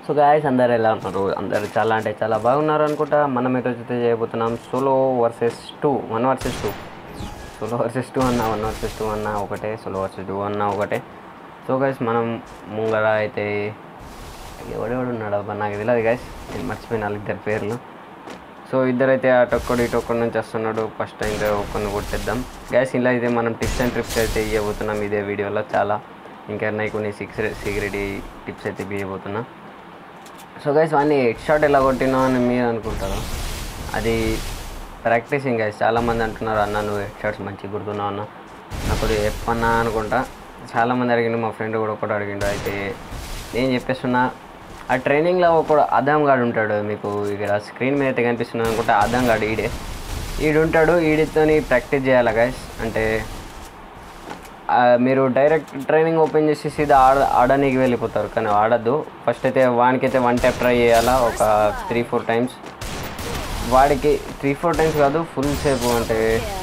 So guys అందరు ఎలా ఉన్నారు అందరు చాలా అంటే చాలా బాగున్నారు అనుకుంటా మనం ఈరోజు అయితే చేయబోతున్నాం solo versus two one versus two solo versus two అన్న వన్ వర్సెస్ టూ అన్న ఒకటే సోలో వర్సెస్ టూ అన్న ఒకటే సో గైస్ మనం ముంగర అయితే ఎవడెవడు ఉన్నాడు అబ్బా నాకు తెలియదు గైస్ నేను మర్చిపోయిన ఇద్దరు పేర్లు సో ఇద్దరైతే అటొక్కడు ఇటొక్కడి నుంచి వస్తున్నాడు ఫస్ట్ టైం ఒక్కరిని కొట్టేద్దాం గ్యాస్ ఇలా అయితే మనం టిప్స్ అండ్ ట్రిప్స్ అయితే ఇవ్వబోతున్నాం ఇదే వీడియోలో చాలా ఇంకా ఉన్నాయి కొన్ని సిక్స్ సీక్రెట్ టిప్స్ అయితే ఇవ్వబోతున్నా సో గైస్ వాడిని హెడ్ షాట్ ఎలా కొట్టినా అని మీరు అనుకుంటారు అది ప్రాక్టీసింగ్ గైస్ చాలామంది అంటున్నారు అన్న నువ్వు హెడ్ షాట్స్ మంచిగా గుర్తున్నావు అన్న నాకు చెప్పన్నా అనుకుంటా చాలామంది అడిగిండు మా ఫ్రెండ్ కూడా ఒకటి అడిగిండు అయితే నేను చెప్పేస్తున్నా ఆ ట్రైనింగ్లో ఒక అదం గాడు ఉంటాడు మీకు ఇక్కడ స్క్రీన్ మీద అయితే కనిపిస్తున్నాను అనుకుంటే అదం గాడు ఈడే ఈడుంటాడు ఈడితోని ప్రాక్టీస్ చేయాలి గైస్ అంటే ఆ, మీరు డైరెక్ట్ ట్రైనింగ్ ఓపెన్ చేసి సీదా ఆడ ఆడడానికి వెళ్ళిపోతారు కానీ ఆడద్దు ఫస్ట్ అయితే వానికైతే వన్ టైప్ ట్రై చేయాలా ఒక త్రీ ఫోర్ టైమ్స్ వాడికి త్రీ ఫోర్ టైమ్స్ కాదు ఫుల్ సేపు అంటే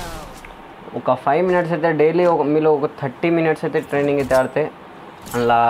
ఒక ఫైవ్ మినిట్స్ అయితే డైలీ ఒక మీలో ఒక థర్టీ మినిట్స్ అయితే ట్రైనింగ్ అయితే ఆడితే అలా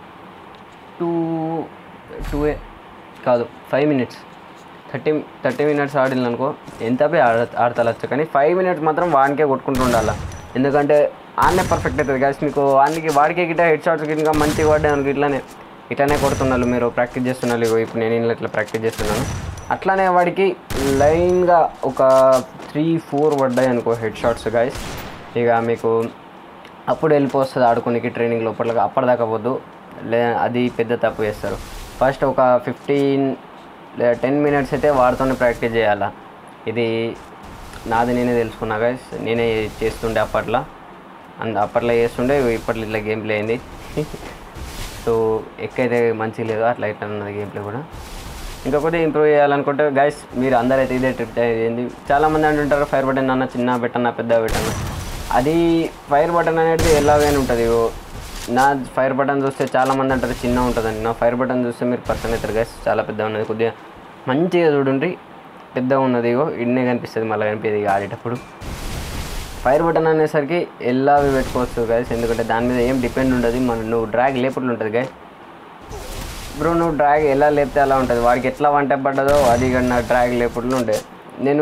టూ టూ కాదు five minutes thirty thirty minutes ఆడిన అనుకో ఎంత పోయి ఆడ ఆడతలచ్చు కానీ ఫైవ్ మినిట్స్ మాత్రం వానికే కొట్టుకుంటూ ఉండాలి ఎందుకంటే ఆడనే పర్ఫెక్ట్ అవుతుంది కానీ మీకు వానికి వాడికే గిట్ట హెడ్ షాట్స్ ఇంకా మంచిగా పడ్డాయి అనుకో ఇట్లానే ఇట్లానే కొడుతున్నారు మీరు ప్రాక్టీస్ చేస్తున్నారు ఇగో ఇప్పుడు నేను ఇంట్లో ఇట్లా ప్రాక్టీస్ చేస్తున్నాను అట్లానే వాడికి లైన్గా ఒక త్రీ ఫోర్ పడ్డాయి అనుకో హెడ్ షాట్స్ గాయస్ ఇక మీకు అప్పుడు వెళ్ళిపోతుంది ఆడుకోనికి ట్రైనింగ్ లోపల అప్పటిదాకా పోద్దు లే అది పెద్ద తప్పు చేస్తారు ఫస్ట్ ఒక ఫిఫ్టీన్ లేదా టెన్ మినిట్స్ అయితే వాడితోనే ప్రాక్టీస్ చేయాలా ఇది నాది నేనే తెలుసుకున్నా గైస్ నేనే చేస్తుండే అప్పట్లో అండ్ అప్పట్లో చేస్తుండే ఇప్పట్లో ఇట్లా గేమ్ ప్లే అయింది సో ఎక్కైతే మంచిగా లేదు అట్లా ఇట్లా ఉన్నది గేమ్ ప్లే కూడా ఇంకొకటి ఇంప్రూవ్ చేయాలనుకుంటే గైస్ మీరు అందరైతే ఇదే ట్రిప్ చేయండి చాలామంది అంటుంటారు ఫైర్ బటన్ అన్న చిన్న పెట్టన్న పెద్ద పెట్టన్న అది ఫైర్ బటన్ అనేది ఎలాగైనా ఉంటుంది ఇగో నా ఫైర్ బటన్ చూస్తే చాలామంది అంటారు చిన్న ఉంటుందండి నా ఫైర్ బటన్ చూస్తే మీరు పర్సన్ అవుతారు గైస్ చాలా పెద్ద ఉన్నది కొద్దిగా మంచిగా చూడండి పెద్దగా ఉన్నది ఇగో ఇన్నే కనిపిస్తుంది మళ్ళీ కనిపించేది ఇక ఆడేటప్పుడు ఫైర్ బటన్ అనేసరికి ఎల్లావి పెట్టుకోవచ్చు గైస్ ఎందుకంటే దాని మీద ఏం డిపెండ్ ఉండదు మన నువ్వు డ్రాగ్ లేపుట్లు ఉంటుంది గైస్ బ్రో నువ్వు డ్రాగ్ ఎలా లేపితే అలా ఉంటుంది వాడికి ఎట్లా వన్ టైప్ పడ్డదో అది కానీ నా డ్రాగ్ లేపుట్లు ఉండే నేను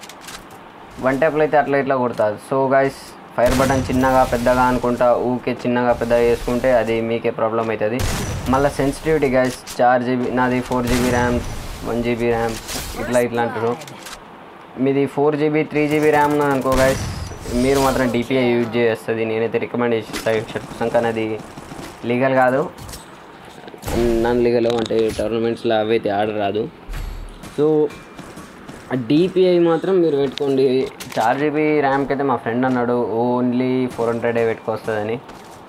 వన్ టైప్లో అయితే అట్లా ఇట్లా కొడతా సో గైస్ ఫైర్ బటన్ చిన్నగా పెద్దగా అనుకుంటా ఊకే చిన్నగా పెద్దగా చేసుకుంటే అది మీకే ప్రాబ్లం అవుతుంది మళ్ళీ సెన్సిటివిటీ గైస్ చార్ జీబీ నాది four GB RAM one GB RAM ఇట్లా ఇట్లా అంటారు మీది four GB three GB RAM అనుకో గైస్ మీరు మాత్రం డిపిఐ యూజ్ చేస్తుంది నేనైతే రికమెండ్ చేస్తాను హెడ్సెట్ కోసం కానీ అది లీగల్ కాదు నాన్ లీగల్ అంటే టోర్నమెంట్స్లో అవైతే ఆడరాదు సో డిపిఐ మాత్రం మీరు పెట్టుకోండి చార్ జీబీ ర్యామ్కి అయితే మా ఫ్రెండ్ అన్నాడు ఓన్లీ ఫోర్ హండ్రెడే పెట్టుకొస్తుందని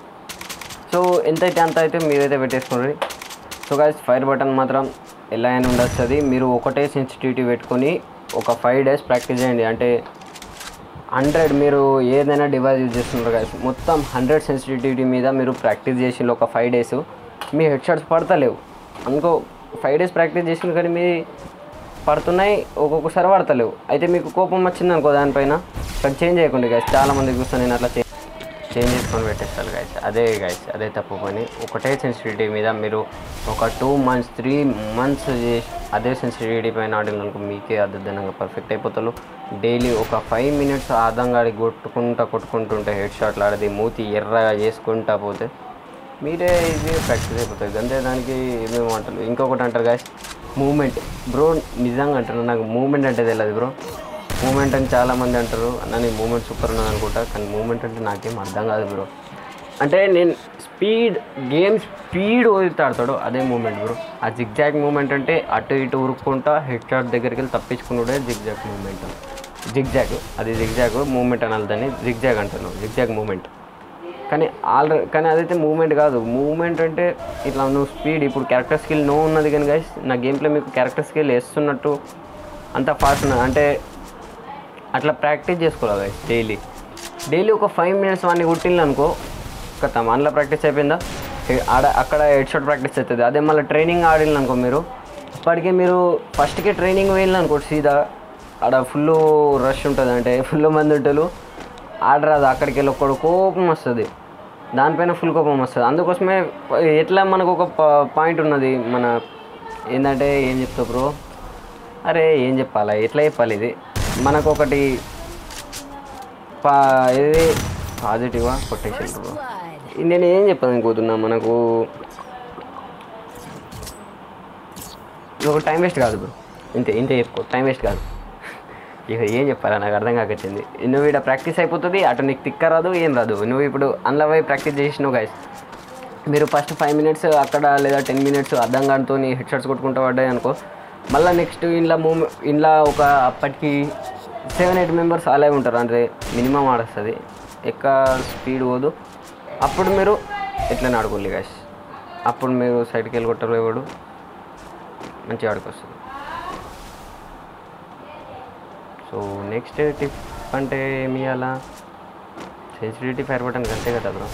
సో ఎంత అయితే అంత అయితే మీరైతే పెట్టేసుకోండి సో గాయస్ ఫైర్ బటన్ మాత్రం ఎలా అయినా ఉండొస్తుంది మీరు ఒకటే సెన్సిటివిటీ పెట్టుకొని ఒక ఫైవ్ డేస్ ప్రాక్టీస్ చేయండి అంటే హండ్రెడ్ మీరు ఏదైనా డివైస్ యూజ్ చేస్తున్నారు కదా మొత్తం హండ్రెడ్ సెన్సిటివిటీ మీద మీరు ప్రాక్టీస్ చేసిన ఒక ఫైవ్ డేస్ మీ హెడ్ షాట్స్ పడతలేవు అనుకో ఫైవ్ డేస్ ప్రాక్టీస్ చేసిన కానీ మీ పడుతున్నాయి ఒక్కొక్కసారి పడతలేవు అయితే మీకు కోపం వచ్చింది అనుకో దానిపైన ఇక్కడ చేంజ్ చేయకుండా గైస్ చాలా మంది చూస్తాను నేను అట్లా చేంజ్ చేసుకొని పెట్టేస్తాను గైస్ అదే గైస్ అదే తప్పు పని ఒకటే సెన్సిటివిటీ మీద మీరు ఒక టూ మంత్స్ త్రీ మంత్స్ చేసి అదే సెన్సిటివిటీ పైన ఆడినందుకు మీకే అద్భుతంగా పర్ఫెక్ట్ అయిపోతారు డైలీ ఒక ఫైవ్ మినిట్స్ ఆదంగా ఆడి కొట్టుకుంటా కొట్టుకుంటుంటే హెడ్ షాట్లు ఆడది మూతి ఎర్రగా చేసుకుంటా పోతే మీరే ఇది ప్రాక్టీస్ అయిపోతుంది అంతే దానికి ఏమేమి అంటారు ఇంకొకటి అంటారు గాయస్ మూమెంట్ బ్రో నిజంగా అంటారు నాకు మూమెంట్ అంటే తెలియదు బ్రో మూమెంట్ అని చాలామంది అంటారు అన్న నీ మూమెంట్ సూపర్ ఉన్నది అనుకుంటా కానీ మూమెంట్ అంటే నాకేం అర్థం కాదు బ్రో అంటే నేను స్పీడ్ గేమ్ స్పీడ్ వదిలితే ఆడతాడు అదే మూమెంట్ బ్రో ఆ జిగ్జాగ్ మూమెంట్ అంటే అటు ఇటు ఉరుక్కుంటా హెడ్ షాట్ దగ్గరికి వెళ్ళి తప్పించుకున్నాడే జిగ్జాగ్ మూమెంట్ జిగ్జాగ్ అది జిగ్జాగ్ మూమెంట్ అనాలి దాన్ని జిగ్జాగ్ అంటాను జిగ్జాగ్ మూమెంట్ కానీ ఆల్రెడీ కానీ అదైతే మూమెంట్ కాదు మూమెంట్ అంటే ఇట్లా నువ్వు స్పీడ్ ఇప్పుడు క్యారెక్టర్ స్కిల్ నో ఉన్నది కానీ గైస్ నా గేమ్ ప్లే మీకు క్యారెక్టర్ స్కిల్ వేస్తున్నట్టు అంత ఫాస్ట్ ఉన్నది అంటే అట్లా ప్రాక్టీస్ చేసుకోవాలి గైస్ డైలీ డైలీ ఒక ఫైవ్ మినిట్స్ వాడిని కొట్టిల్లు అనుకో కథ మనలో ప్రాక్టీస్ అయిపోయిందా ఏ- ఆడ అక్కడ హెడ్ షాట్ ప్రాక్టీస్ అవుతుంది అదే మళ్ళీ ట్రైనింగ్ ఆడిల్లు అనుకో మీరు ఇప్పటికే మీరు ఫస్ట్కే ట్రైనింగ్ వెళ్ళిన అనుకో సీదా ఆడ ఫుల్ రష్ ఉంటుంది అంటే ఫుల్ మంది ఉంటారు ఆడరాదు అక్కడికి వెళ్ళి ఒక్కడు కోపం వస్తుంది దానిపైన ఫుల్ కోపం వస్తుంది అందుకోసమే ఎట్లా మనకు ఒక పాయింట్ ఉన్నది మన ఏంటంటే ఏం చెప్తావు బ్రో అరే ఏం చెప్పాలా ఎట్లా చెప్పాలి ఇది మనకు ఒకటి పా ఇది పాజిటివా కొటేషన్ బ్రో నేను ఏం చెప్పాను అనుకుంటున్నా మనకు ఇది ఒక టైం వేస్ట్ కాదు బ్రో ఇంతే ఇంతే చెప్పుకో టైం వేస్ట్ కాదు ఇక ఏం చెప్పాలా నాకు అర్థం కాకొచ్చింది నువ్వు ఇక్కడ ప్రాక్టీస్ అయిపోతుంది అటు నీకు తిక్క రాదు ఏం రాదు నువ్వు ఇప్పుడు అందులో పోయి ప్రాక్టీస్ చేసినావు గైస్ మీరు ఫస్ట్ ఫైవ్ మినిట్స్ అక్కడ లేదా టెన్ మినిట్స్ అర్థం కానితో హెడ్ షాట్స్ కొట్టుకుంటూ పడ్డాయి అనుకో మళ్ళీ నెక్స్ట్ ఇంట్లో మూవ్ ఇంట్లో ఒక అప్పటికి సెవెన్ ఎయిట్ మెంబర్స్ అలాగే ఉంటారు అంటే మినిమం ఆడొస్తుంది ఎక్క స్పీడ్ పోదు అప్పుడు మీరు ఎట్లా ఆడుకోవాలి గాయస్ అప్పుడు మీరు సైడ్కి వెళ్ళి కొట్టరు ఎవడు మంచిగా ఆడుకొస్తుంది సో నెక్స్ట్ టిప్ అంటే ఏమి అలా సెన్సిటివిటీ ఫైర్ బటన్ అంతే కదా బ్రో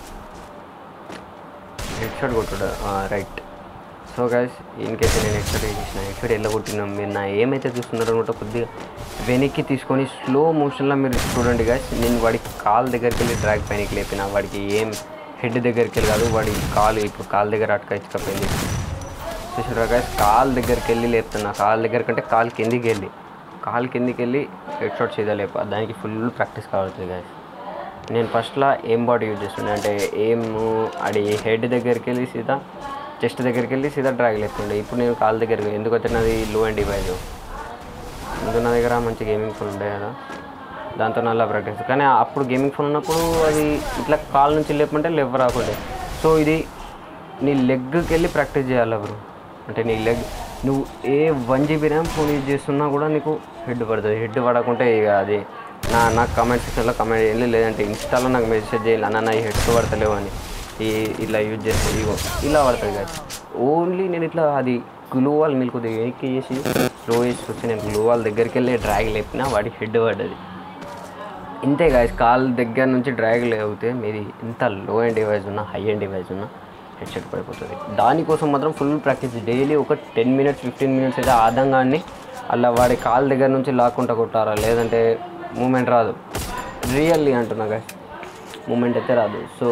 హెడ్ షాట్ కొట్టుడు right so guys in case నేను హెడ్ షాట్ చేసిన హెడ్ షాట్ ఎలా కొట్టినా మీరు నా ఏమైతే చూస్తున్నారో అనమాట కొద్దిగా వెనక్కి తీసుకొని స్లో మోషన్లో మీరు చూడండి గైస్ నేను వాడి కాల్ దగ్గరికి వెళ్ళి డ్రాగ్ పైనకి లేపిన వాడికి ఏం హెడ్ దగ్గరికి వెళ్ళి కాదు వాడి కాలు ఇప్పుడు కాల్ దగ్గర అటకాయించకపోయింది చూసారా గైస్ కాల్ దగ్గరికి వెళ్ళి లేపుతున్నా కాల్ దగ్గర కంటే కాల్ కిందికి వెళ్ళి కాల్ కిందికి వెళ్ళి హెడ్ షాట్ చేయదా లేప దానికి ఫుల్ ప్రాక్టీస్ కావాలి గైస్ నేను ఫస్ట్లో ఏం బాడీ యూజ్ చేస్తుండే అంటే ఏం అది హెడ్ దగ్గరికి వెళ్ళి సీదా చెస్ట్ దగ్గరికి వెళ్ళి సీదా డ్రాగ్ లేకుండే ఇప్పుడు నేను కాల్ దగ్గరికి ఎందుకంటే నాది లో అండ్ డివైజ్ ముందు నా దగ్గర మంచి గేమింగ్ ఫోన్ ఉండే కదా దాంతో నల్లా ప్రాక్టీస్ కానీ అప్పుడు గేమింగ్ ఫోన్ ఉన్నప్పుడు అది ఇట్లా కాల్ నుంచి లేపమంటే లేవ రాకుండే సో ఇది నీ లెగ్కి వెళ్ళి ప్రాక్టీస్ చేయాలి బ్రో అంటే నీ లెగ్ నువ్వు ఏ one GB RAM phone use చేస్తున్నా కూడా నీకు హెడ్ పడుతుంది హెడ్ పడకుంటే ఇక అది నా నాకు కామెంట్ సెక్షన్లో కామెంట్ చేయాలి లేదంటే ఇన్స్టాలో నాకు మెసేజ్ చేయాలి అన్న నా హెడ్స్ పడతలేవు అని ఈ ఇలా యూజ్ చేస్తే ఇగో ఇలా పడుతుంది కదా ఓన్లీ నేను ఇట్లా అది గ్లూ వాల్ మీరు కొద్దిగా వెనక్కి చేసి స్లో చేసి వచ్చి నేను గ్లూ వాల్ దగ్గరికి వెళ్ళి డ్రాగ్ లేపినా వాడి హెడ్ పడ్డది ఇంతే గాయస్ కాల్ దగ్గర నుంచి డ్రాగ్ లేకపోతే మీది ఎంత లో ఎండ్ డివైస్ ఉన్నా హై ఎండ్ డివైస్ ఉన్నా హెడ్ సెట్ పడిపోతుంది దానికోసం మాత్రం ఫుల్ ప్రాక్టీస్ డైలీ ఒక టెన్ మినిట్స్ ఫిఫ్టీన్ మినిట్స్ అయితే ఆదంగాన్ని అలా వాడి కాల్ దగ్గర నుంచి లాక్కుంటా కొట్టారా లేదంటే మూమెంట్ రాదు రియల్లీ అంటున్నా గాయస్ మూమెంట్ అయితే రాదు సో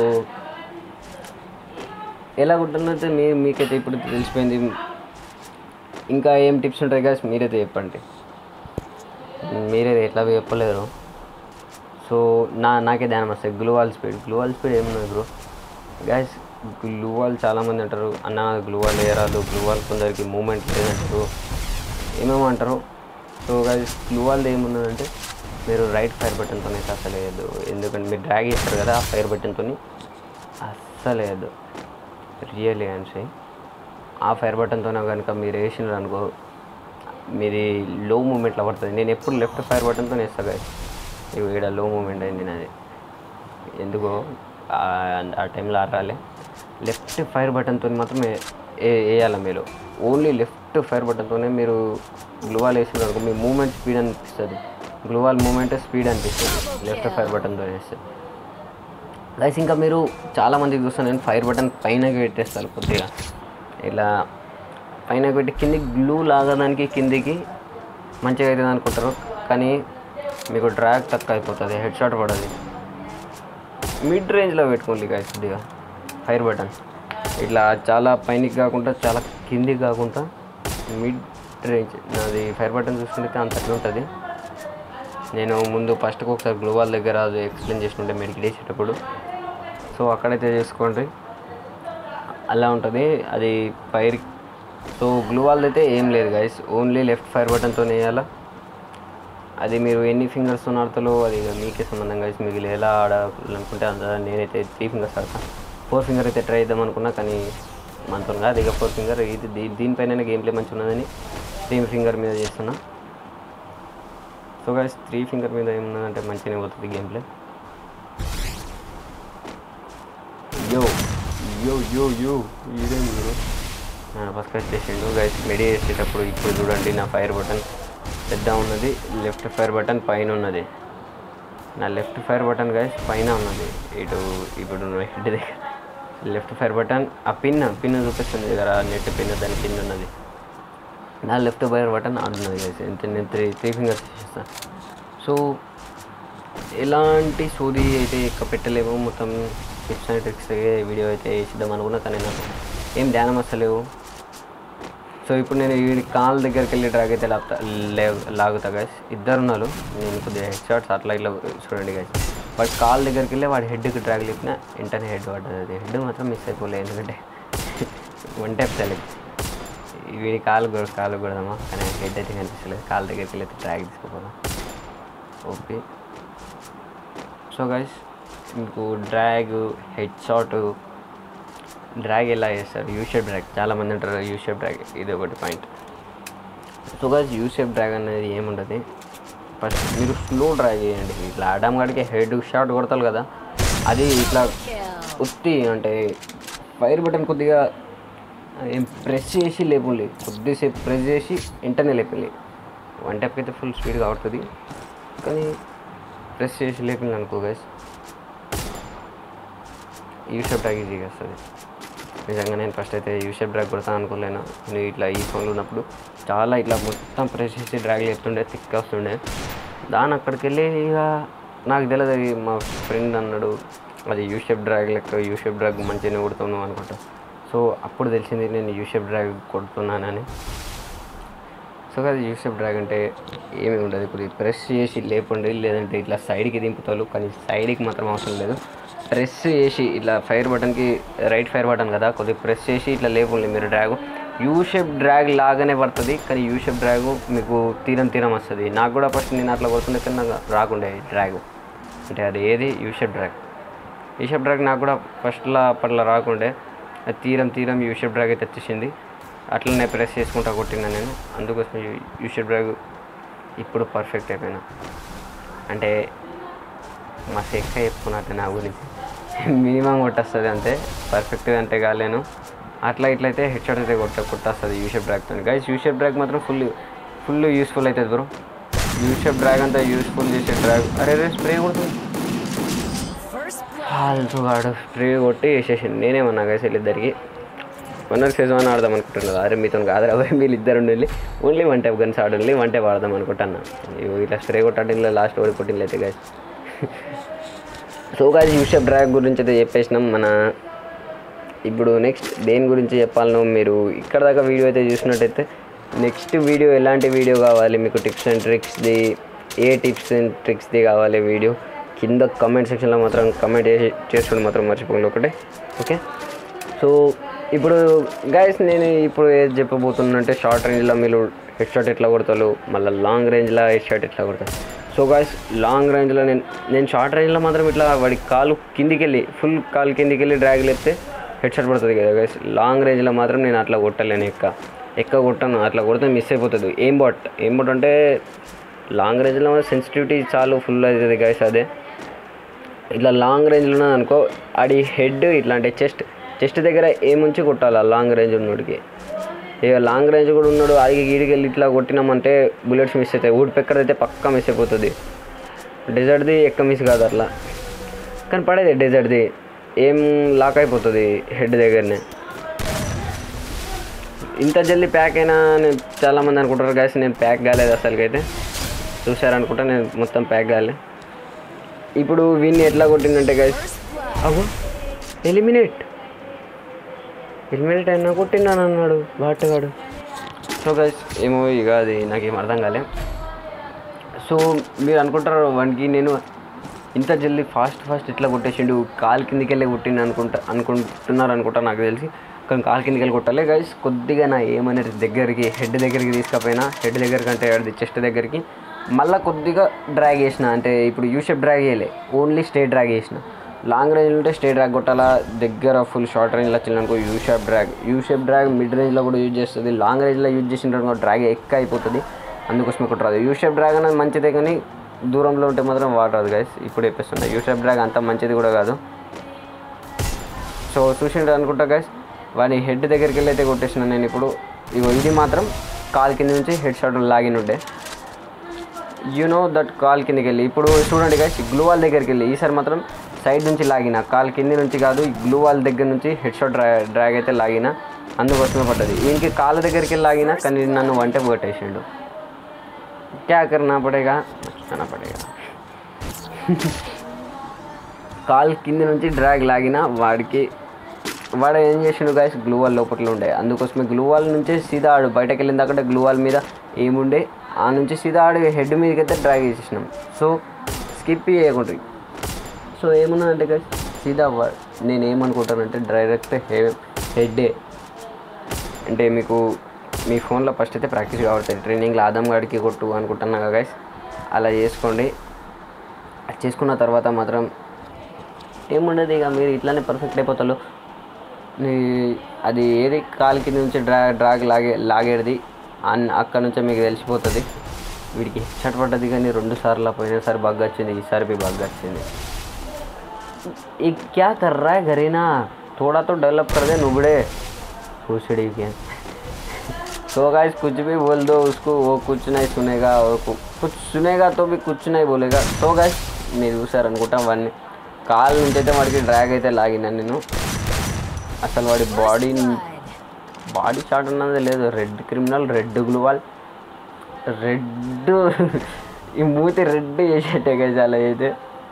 ఎలా కొట్టాలంటే మీ మీకైతే ఇప్పుడు తెలిసిపోయింది ఇంకా ఏం టిప్స్ ఉంటాయి గాయస్ మీరైతే చెప్పండి మీరే ఎట్లా చెప్పలేరు సో నా నాకే ధ్యానం వస్తాయి గ్లూవాల్ స్పీడ్ గ్లూవాల్ స్పీడ్ ఏమున్నది బ్రో గ్యాస్ గ్లూవాల్ చాలామంది అంటారు అన్న గ్లూవాల్ వేయరాదు గ్లూవాల్ కొందరికి మూమెంట్ లేదంటారు ఏమేమో అంటారు సో గాయస్ గ్లూవాల్ది ఏమున్నదంటే మీరు రైట్ ఫైర్ బటన్తో అయితే అసలు వేయద్దు ఎందుకంటే మీరు డ్రాగ్ చేస్తారు కదా ఆ ఫైర్ బటన్తో అస్సలు వేయద్దు రియల్లీ అంటే ఆ ఫైర్ బటన్తో కనుక మీరు వేసినారు అనుకో మీది లో మూమెంట్లో పడుతుంది నేను ఎప్పుడు లెఫ్ట్ ఫైర్ బటన్తో వేస్తా గాయస్ ఇవి ఇక్కడ లో మూమెంట్ అయింది నాది ఎందుకో ఆ- ఆ టైంలో ఆడాలి లెఫ్ట్ ఫైర్ బటన్తో మాత్రం ఏ- ఏ- వేయాలి మీరు ఓన్లీ లెఫ్ట్ ఫైర్ బటన్తోనే మీరు గ్లూవాల్ వేసిన అనుకో మీ మూమెంట్ స్పీడ్ అనిపిస్తుంది గ్లూవాల్ మూమెంట్ స్పీడ్ అనిపిస్తుంది లెఫ్ట్ ఫైర్ బటన్తో వేస్తే గైస్ ఇంకా మీరు చాలామందికి చూస్తాను నేను ఫైర్ బటన్ పైనకి పెట్టేస్తారు కొద్దిగా ఇలా పైనకి పెట్టి కిందికి గ్లూ లాగడానికి కిందికి మంచిగా అవుతుంది అనుకుంటారు కానీ మీకు డ్రాగ్ తక్కువ అయిపోతుంది హెడ్ షాట్ పడదు మిడ్ రేంజ్లో పెట్టుకోండి గైస్ కొద్దిగా ఫైర్ బటన్ ఇట్లా చాలా పైనకి కాకుండా చాలా కిందికి కాకుండా మిడ్ రేంజ్ నాది ఫైర్ బటన్ చూసుకుంటే అంతట్లో ఉంటుంది నేను ముందు ఫస్ట్కి ఒకసారి గ్లోవాల్ దగ్గర అది ఎక్స్ప్లెయిన్ చేసినట్టే మెడికి వేసేటప్పుడు సో అక్కడైతే చేసుకోండి అలా ఉంటుంది అది ఫైర్ సో గ్లూవాల్ అయితే ఏం లేదు గైస్ ఓన్లీ లెఫ్ట్ ఫైర్ బటన్తో వేయాలా అది మీరు ఎన్ని ఫింగర్స్ ఆడతాలో అది ఇక మీకే సంబంధం కలిసి మీకు ఎలా ఆడాలనుకుంటే అంత నేనైతే త్రీ ఫింగర్స్ ఆడతాను ఫోర్ ఫింగర్ అయితే ట్రై చేద్దాం అనుకున్నా కానీ మనతో కాదు ఇక ఫోర్ ఫింగర్ ఇది దీ దీనిపైన గేమ్ ప్లే మంచిగా ఉన్నదని త్రీ ఫింగర్ మీద చేస్తున్నా సో గైస్ త్రీ ఫింగర్ మీద ఏమున్నదంటే మంచిగానే పోతుంది గేమ్ ప్లే యో యో యో యో ఇదేం బ్రో ఫస్ట్ వచ్చేసిండు గైస్ మెడి వేసేటప్పుడు ఇప్పుడు చూడండి నా ఫైర్ బటన్ పెద్ద ఉన్నది లెఫ్ట్ ఫైర్ బటన్ పైన ఉన్నది నా లెఫ్ట్ ఫైర్ బటన్ గైస్ పైన ఉన్నది ఇటు ఇప్పుడు హెడ్ దగ్గర లెఫ్ట్ ఫైర్ బటన్ ఆ పిన్ పిన్ చూపిస్తుంది కదా నెట్ పిన్ దాని కింద ఉన్నది నా లెఫ్ట్ ఫైర్ బటన్ ఆడున్నది గైస్ ఎంత నేను త్రీ త్రీ ఫింగర్స్ చేస్తాను సో ఎలాంటి సోది అయితే ఎక్క పెట్టలేము మొత్తం టిప్స్ అండ్ ట్రిక్స్ వీడియో అయితే వేసిద్దాం అనుకున్నా కానీ నాకు ఏం ధ్యానం వస్తలేవు సో ఇప్పుడు నేను వీడి కాల్ దగ్గరికి వెళ్ళి డ్రాగ్ అయితే లాగుతా లే- లాగుతా గైస్ ఇద్దరు ఉన్నారు నేను కొద్దిగా హెడ్ షాట్స్ అట్లా ఇట్లా చూడండి గైస్ వాడి కాల్ దగ్గరికి వెళ్ళి వాడి హెడ్కి డ్రాగ్ లేపిన వెంటనే హెడ్ పడ్డది అది హెడ్ మాత్రం మిస్ అయిపోలేదు ఎందుకంటే వన్ టైప్ సెలెక్ట్ వీడి కాలు కూడా కాలు కూడదమ్మా కానీ హెడ్ అయితే కనిపిస్తలేదు కాలు దగ్గరికి వెళ్ళి అయితే డ్రాగ్ తీసుకోపోదాం ఓకే సో గైస్ మీకు డ్రాగ్ హెడ్ షాట్ డ్రాగ్ ఎలా చేస్తారు యూ షేప్ డ్రాగ్ చాలామంది అంటారు యూ షేప్ డ్రాగ్ ఇది ఒకటి point so guys U shape drag అనేది ఏముంటుంది ఫస్ట్ మీరు స్లో డ్రాగ్ చేయండి ఇట్లా ఆడమ్ గడికి హెడ్ షాట్ కొడతారు కదా అది ఇట్లా ఉత్తి అంటే ఫైర్ బటన్ కొద్దిగా ఏం ప్రెస్ చేసి లేపుండి కొద్దిసేపు ప్రెస్ చేసి వెంటనే లేపింది వన్ టైప్కి అయితే ఫుల్ స్పీడ్గా అవుతుంది కానీ ప్రెస్ చేసి లేపింది అనుకో గైస్ యూ షేప్ డ్రాగ్ ఈజీగా వస్తుంది నిజంగా నేను ఫస్ట్ అయితే యూ షేప్ డ్రాగ్ కొడతాను అనుకోలేను నేను ఇట్లా ఈ ఫోన్లో ఉన్నప్పుడు చాలా ఇట్లా మొత్తం ప్రెస్ చేసి డ్రాగ్ చేస్తుండే థిక్ వస్తుండే దాని అక్కడికి వెళ్ళి ఇక నాకు తెలియదు అది మా ఫ్రెండ్ అన్నాడు అది యూ షేప్ డ్రాగ్ లెక్క యూ షేప్ డ్రాగ్ మంచిగానే కొడుతున్నావు అనుకుంటా సో అప్పుడు తెలిసింది నేను యూ షేప్ డ్రాగ్ కొడుతున్నానని సో అది యూసెఫ్ డ్రాగ్ అంటే ఏమీ ఉండదు ఇప్పుడు ప్రెస్ చేసి లేపండి లేదంటే ఇట్లా సైడ్కి దింపుతారు కానీ సైడ్కి మాత్రం అవసరం లేదు ప్రెస్ చేసి ఇట్లా ఫైర్ బటన్కి రైట్ ఫైర్ బటన్ కదా కొద్దిగా ప్రెస్ చేసి ఇట్లా లేపండి మీరు డ్రాగ్ యూ షేప్ డ్రాగ్ లాగానే పడుతుంది కానీ యూ షేప్ డ్రాగ్ మీకు తీరం తీరం వస్తుంది నాకు కూడా ఫస్ట్ నేను అట్లా కొడుతుండే కానీ నాకు రాకుండే డ్రాగ్ అంటే అది ఏది U shape drag U shape drag నాకు కూడా ఫస్ట్లో అప్పట్లో రాకుండే అది తీరం తీరం యూ షేప్ డ్రాగ్ అయితే వచ్చేసింది అట్లనే ప్రెస్ చేసుకుంటా కొట్టినా నేను అందుకోసం యూ షేప్ డ్రాగ్ ఇప్పుడు పర్ఫెక్ట్ అయిపోయినా అంటే మా సెక్క చెప్పుకున్నట్టు నా గురించి మినిమం కొట్టేస్తుంది అంతే పర్ఫెక్ట్గా అంటే కాలేను అట్లా ఇట్లయితే హెడ్ షాట్ అయితే కొట్ట కొట్టేస్తుంది యూషేప్ డ్రాగ్తో గైస్ యూషేప్ డ్రాగ్ మాత్రం ఫుల్ ఫుల్ యూస్ఫుల్ అవుతుంది బ్రో యూషేప్ డ్రాగ్ అంతా యూస్ఫుల్ చేసే డ్రాగ్ అరే రే స్ప్రే కొడుతుంది ఫాల్తు వాడు స్ప్రే కొట్టి వేసేసింది నేనేమన్నా గైస్ వీళ్ళిద్దరికి వన్ అవర్ సీజన్ ఆడదాం అనుకుంటున్నారు అరే మీతో కాదు అవి వీళ్ళు ఇద్దరు ఉండి ఓన్లీ వన్ టైప్ గన్స్ ఆడండి వన్ టైప్ ఆడదాం అనుకుంటున్నా ఇగో ఇట్లా స్ప్రే కొట్టడం లాస్ట్ ఓడి కొట్టింది అయితే guys so guys U shape drag గురించి అయితే చెప్పేసినాం మన ఇప్పుడు నెక్స్ట్ దేని గురించి చెప్పాలనో మీరు ఇక్కడ దాకా వీడియో అయితే చూసినట్టయితే నెక్స్ట్ వీడియో ఎలాంటి వీడియో కావాలి మీకు టిప్స్ అండ్ ట్రిక్స్ది ఏ టిప్స్ అండ్ ట్రిక్స్ది కావాలి వీడియో కింద కమెంట్ సెక్షన్లో మాత్రం కమెంట్ చేసి చేసుకోండి మాత్రం మర్చిపోండి ఒకటే ఓకే సో ఇప్పుడు గాయస్ నేను ఇప్పుడు ఏది చెప్పబోతున్నా షార్ట్ రేంజ్లో మీరు హెడ్ షాట్ ఎట్లా కొడతారు మళ్ళీ లాంగ్ రేంజ్లో హెడ్ షాట్ ఎట్లా కొడతారు సో గాయస్ లాంగ్ రేంజ్లో నేను నేను షార్ట్ రేంజ్లో మాత్రం ఇట్లా వాడి కాలు కిందికి వెళ్ళి ఫుల్ కాలు కిందికి వెళ్ళి డ్రాగ్ లేపితే హెడ్ షాట్ పడుతుంది కదా గైస్ లాంగ్ రేంజ్లో మాత్రం నేను అట్లా కొట్టలేను ఎక్క ఎక్క కొట్టాను అట్లా కొడితే మిస్ అయిపోతుంది ఏం బాట్ ఏం బాట్ అంటే లాంగ్ రేంజ్లో సెన్సిటివిటీ చాలు ఫుల్ అవుతుంది గైస్ అదే ఇట్లా లాంగ్ రేంజ్లో ఉన్నది అనుకో ఆడి హెడ్ ఇట్లా అంటే చెస్ట్ చెస్ట్ దగ్గర ఏముంచి కొట్టాలి ఆ లాంగ్ రేంజ్ ఉన్నోడికి ఇక లాంగ్ రేంజ్ కూడా ఉన్నాడు ఆడికి గీడికి వెళ్ళి ఇట్లా కొట్టినామంటే బుల్లెట్స్ మిస్ అవుతాయి వుడ్ పెక్కర్ అయితే పక్కా మిస్ అయిపోతుంది డెజర్ట్ది ఎక్క మిస్ కాదు అట్లా కానీ పడేది డెజర్ట్ది ఏం లాక్ అయిపోతుంది హెడ్ దగ్గరనే ఇంత జల్దీ ప్యాక్ అయినా నేను చాలామంది అనుకుంటారు గాయస్ నేను ప్యాక్ కాలేదు అసలుకైతే చూసారనుకుంటా నేను మొత్తం ప్యాక్ కాలే ఇప్పుడు వీన్ని ఎట్లా కొట్టిందంటే గైస్ అగో ఎలిమినేట్ ఎలిమినేట్ అయినా కొట్టినాను అన్నాడు బాటగాడు సో గైస్ ఏమో ఇక అది నాకేం అర్థం కాలే సో మీరు అనుకుంటారు వానికి నేను ఇంత జల్దీ ఫాస్ట్ ఫాస్ట్ ఇట్లా కొట్టేసిండు కాలు కిందికి వెళ్ళి కొట్టిండు అనుకుంటా అనుకుంటున్నారు అనుకుంటా నాకు తెలిసి కానీ కాలు కిందికి వెళ్ళి కొట్టాలి గైస్ కొద్దిగా నా ఏమనేది దగ్గరికి హెడ్ దగ్గరికి తీసుకపోయినా హెడ్ దగ్గరికి అంటే అది చెస్ట్ దగ్గరికి మళ్ళీ కొద్దిగా డ్రాగ్ చేసిన అంటే ఇప్పుడు యూషేప్ డ్రాగ్ చేయలే ఓన్లీ స్ట్రేట్ డ్రాగ్ చేసిన లాంగ్ రేంజ్ ఉంటే స్ట్రేట్ డ్రాగ్ కొట్టాలా దగ్గర ఫుల్ షార్ట్ రేంజ్లో వచ్చిందనుకో U shape drag U shape drag mid రేంజ్లో కూడా యూజ్ చేస్తుంది లాంగ్ రేంజ్లో యూజ్ చేసిన డ్రాగ్ ఎక్కువ అయిపోతుంది అందుకోసమే కొట్టరాదు యూ షేప్ డ్రాగ్ అనేది మంచిదే కానీ దూరంలో ఉంటే మాత్రం వాడరాదు గైస్ ఇప్పుడు చెప్పేస్తున్నా యూ షేప్ డ్రాగ్ అంత మంచిది కూడా కాదు సో చూసిండ్రు అనుకుంటా గైస్ వాడి హెడ్ దగ్గరికి వెళ్ళి అయితే కొట్టేసిన నేను ఇప్పుడు ఇగో ఇది మాత్రం కాల్ కింద నుంచి హెడ్ షాట్ లాగిన్ ఉండే యు నో దట్ కాల్ కిందకి వెళ్ళి ఇప్పుడు చూడండి గైస్ గ్లూ వాల్ దగ్గరికి వెళ్ళి ఈసారి మాత్రం సైడ్ నుంచి లాగిన కాల్ కింది నుంచి కాదు ఈ గ్లూ వాల్ దగ్గర నుంచి హెడ్ షాట్ డ్రా డ్రాగ్ అయితే లాగిన అందుకోసమే పడ్డది ఈయనకి కాళ్ళ దగ్గరికి వెళ్ళి లాగిన కానీ నన్ను వంట కొట్టేసిండు क्या करना पड़ेगा करना पड़ेगा కాల్ కింద నుంచి డ్రాగ్ లాగిన వాడికి వాడు ఏం చేసిండు గాయస్ గ్లూ వాల్ లోపల ఉండే అందుకోసమే గ్లూ వాల్ నుంచే సీదా ఆడు బయటకు వెళ్ళిన దాకా గ్లూ వాల్ మీద ఏముండే ఆ నుంచి సీదా ఆడు హెడ్ మీదకి అయితే డ్రాగ్ చేసేసినాం సో స్కిప్ చేయకుండా సో ఏమున్నదంటే గైస్ సీదా వా- నేను ఏమనుకుంటానంటే డైరెక్ట్ హె హెడ్డే అంటే మీకు మీ ఫోన్లో ఫస్ట్ అయితే ప్రాక్టీస్ కావాలి ట్రైనింగ్లో ఆదం గాడికి కొట్టు అనుకుంటున్నా గైస్ అలా చేసుకోండి అది చేసుకున్న తర్వాత మాత్రం ఏముండదు ఇక మీరు ఇట్లానే పర్ఫెక్ట్ అయిపోతారు నీ- అది ఏది కాలు కింద నుంచి డ్రా డ్రాగ్ లాగే లాగేది అన్ అక్కడ నుంచే మీకు తెలిసిపోతుంది వీడికి హెడ్షాట్ పడ్డది కానీ రెండు సార్లు పోయినసారి బగ్ వచ్చింది ఈసారి బి బగ్ వచ్చింది ये क्या कर रहा है घरेना थोड़ा तो डेवलप कर दे नुबड़े भूसड़ी के तो गाइस कुछ भी बोल दो उसको वो कुछ नहीं सुनेगा और कु- कुछ सुनेगा तो भी कुछ नहीं बोलेगा तो गाइస్ మీరు చూసారు అనుకుంటా వాడిని కాల్ నుంచి అయితే వాడికి డ్రాగ్ అయితే లాగినా నేను అసలు వాడి బాడీ బాడీ షాట్ అన్నది లేదు red criminal red glue wall red ఈ మూతి రెడ్ చేసేట్టే గైస్ అలా అయితే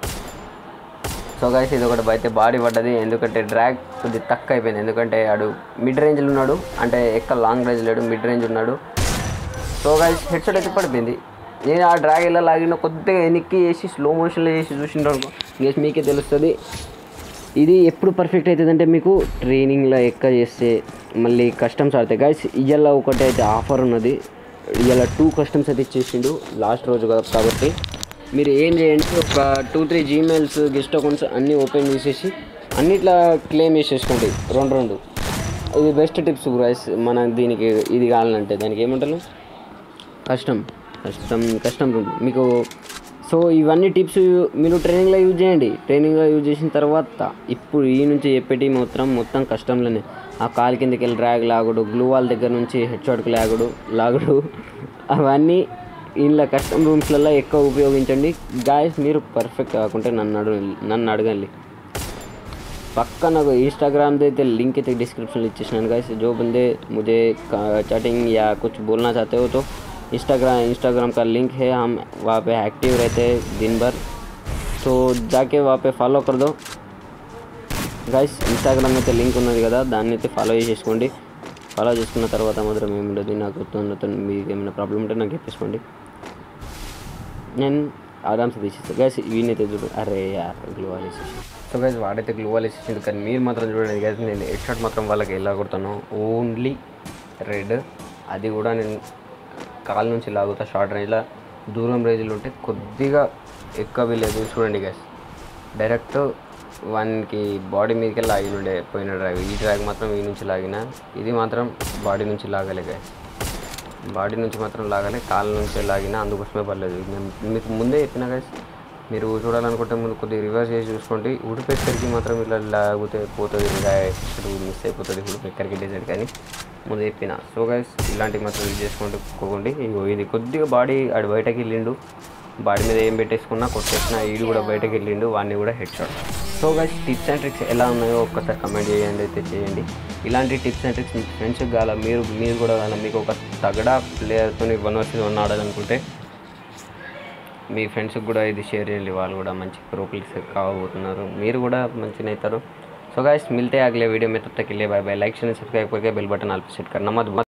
సో గైస్ ఇది ఒకటి అయితే బాడీ పడ్డది ఎందుకంటే డ్రాగ్ కొద్ది తక్కువ అయిపోయింది ఎందుకంటే ఆడు మిడ్ రేంజ్లో ఉన్నాడు అంటే ఎక్క లాంగ్ రేంజ్ లేడు మిడ్ రేంజ్ ఉన్నాడు సో గైస్ హెడ్ షాట్ అయితే పడిపోయింది నేను ఆ డ్రాగ్ ఎలా లాగిన కొద్దిగా వెనక్కి చేసి స్లో మోషన్లో చేసి చూసిండ్రు అనుకో గేస్ మీకే తెలుస్తుంది ఇది ఎప్పుడు పర్ఫెక్ట్ అవుతుందంటే మీకు ట్రైనింగ్లో ఎక్క చేస్తే మళ్ళీ కస్టమ్స్ ఆడతాయి గైస్ ఇవాళ ఒకటి అయితే ఆఫర్ ఉన్నది ఇవాళ టూ కస్టమ్స్ అయితే ఇచ్చేసిండు లాస్ట్ రోజు కదా కాబట్టి మీరు ఏం చేయండి ఒక two three Gmails guest accounts అన్నీ ఓపెన్ చేసేసి అన్నిట్లా క్లెయిమ్ చేసేసుకోండి రెండు రెండు ఇది బెస్ట్ టిప్స్ గైస్ మన దీనికి ఇది కావాలంటే దానికి ఏమంటారు కష్టం కష్టం కష్టం రూమ్ మీకు సో ఇవన్నీ టిప్స్ మీరు ట్రైనింగ్లో యూజ్ చేయండి ట్రైనింగ్లో యూజ్ చేసిన తర్వాత ఇప్పుడు ఈ నుంచి చెప్పేటి మొత్తం మొత్తం కష్టంలోనే ఆ కాలు కిందకి వెళ్ళి డ్రాగ్ లాగుడు గ్లూ వాల్ దగ్గర నుంచి హెడ్ షాట్కి లాగుడు లాగుడు అవన్నీ ఇంట్లో కస్టమ్ రూమ్స్లలో ఎక్కువ ఉపయోగించండి గాయస్ మీరు పర్ఫెక్ట్ కాకుంటే నన్ను అడుగు నన్ను అడగండి पक्का ना इंस्टाग्राम दे तो लिंक थे डिस्क्रिप्शन इच्छेसन गाइस जो बंदे मुझे चैटिंग या कुछ बोलना चाहते हो तो इंस्टाग्राम इंस्टाग्राम का लिंक है हम वहाँ पे एक्टिव रहते हैं दिन भर तो जाके वहाँ पे फॉलो कर दो గైస్ ఇన్స్టాగ్రామ్ అయితే లింక్ ఉన్నది కదా దాన్ని అయితే ఫాలో చేసేసుకోండి ఫాలో చేసుకున్న తర్వాత మాత్రం ఏముండదు నాకు తొందరతో మీకు ఏమైనా ప్రాబ్లం ఉంటే నాకు చెప్పేసుకోండి నేను ఆరామ్సే తీసేస్తాను గైస్ వీనైతే చూడు అరే యార్ గ్లూ వాల్ వేసేసి సో గైస్ వాడైతే గ్లూ వాల్ వేసేసింది కానీ మీరు మాత్రం చూడండి గైస్ నేను హెడ్ షాట్ మాత్రం వాళ్ళకి ఎలా కొడతాను ఓన్లీ రెడ్ అది కూడా నేను కాల్ నుంచి లాగుతా షార్ట్ రేంజ్లో దూరం రేంజ్లో ఉంటే కొద్దిగా ఎక్కువ లేదు చూడండి గైస్ డైరెక్ట్ వన్కి బాడీ మీదకి లాగి ఉండే పోయిన డ్రాగ్ ఈ డ్రాగ్ మాత్రం ఈ నుంచి లాగిన ఇది మాత్రం బాడీ నుంచి లాగలే గైస్ బాడీ నుంచి మాత్రం లాగాలి కాళ్ళ నుంచి లాగిన అందుకోసమే పర్లేదు నేను మీకు ముందే చెప్పిన గైస్ మీరు చూడాలనుకుంటే ముందు కొద్దిగా రివర్స్ చేసి చూసుకోండి ఉడిపెక్కడికి మాత్రం ఇలా లాగితే పోతుంది మిస్ అయిపోతుంది ఉడిపెక్కడికి డిజైన్ కానీ ముందు చెప్పిన సో గైస్ ఇలాంటివి మాత్రం యూజ్ చేసుకుంటూ పోకండి ఇగో ఇది కొద్దిగా బాడీ ఆడు బయటకి వెళ్ళిండు బాడీ మీద ఏం పెట్టేసుకున్నా కొట్టేసిన ఈడు కూడా బయటకి వెళ్ళిండు వాడిని కూడా head shot so guys tips and tricks ఎలా ఉన్నాయో ఒక్కసారి కమెంట్ చేయండి అయితే చేయండి ఇలాంటి టిప్స్ అండ్ ట్రిక్స్ మీ ఫ్రెండ్స్కి కాల మీరు మీరు కూడా కాల మీకు ఒక తగడా ప్లేయర్తో వన్ వర్సెస్ వన్ ఆడాలనుకుంటే మీ ఫ్రెండ్స్కి కూడా ఇది షేర్ చేయండి వాళ్ళు కూడా మంచి ప్రో ప్లేయర్స్ కావబోతున్నారు మీరు కూడా మంచిగా అవుతారు సో गाइस मिलते हैं अगले वीडियो में तब तक के लिए bye bye like share subscribe करके बेल बटन आल पे सेट करना मत भूलना।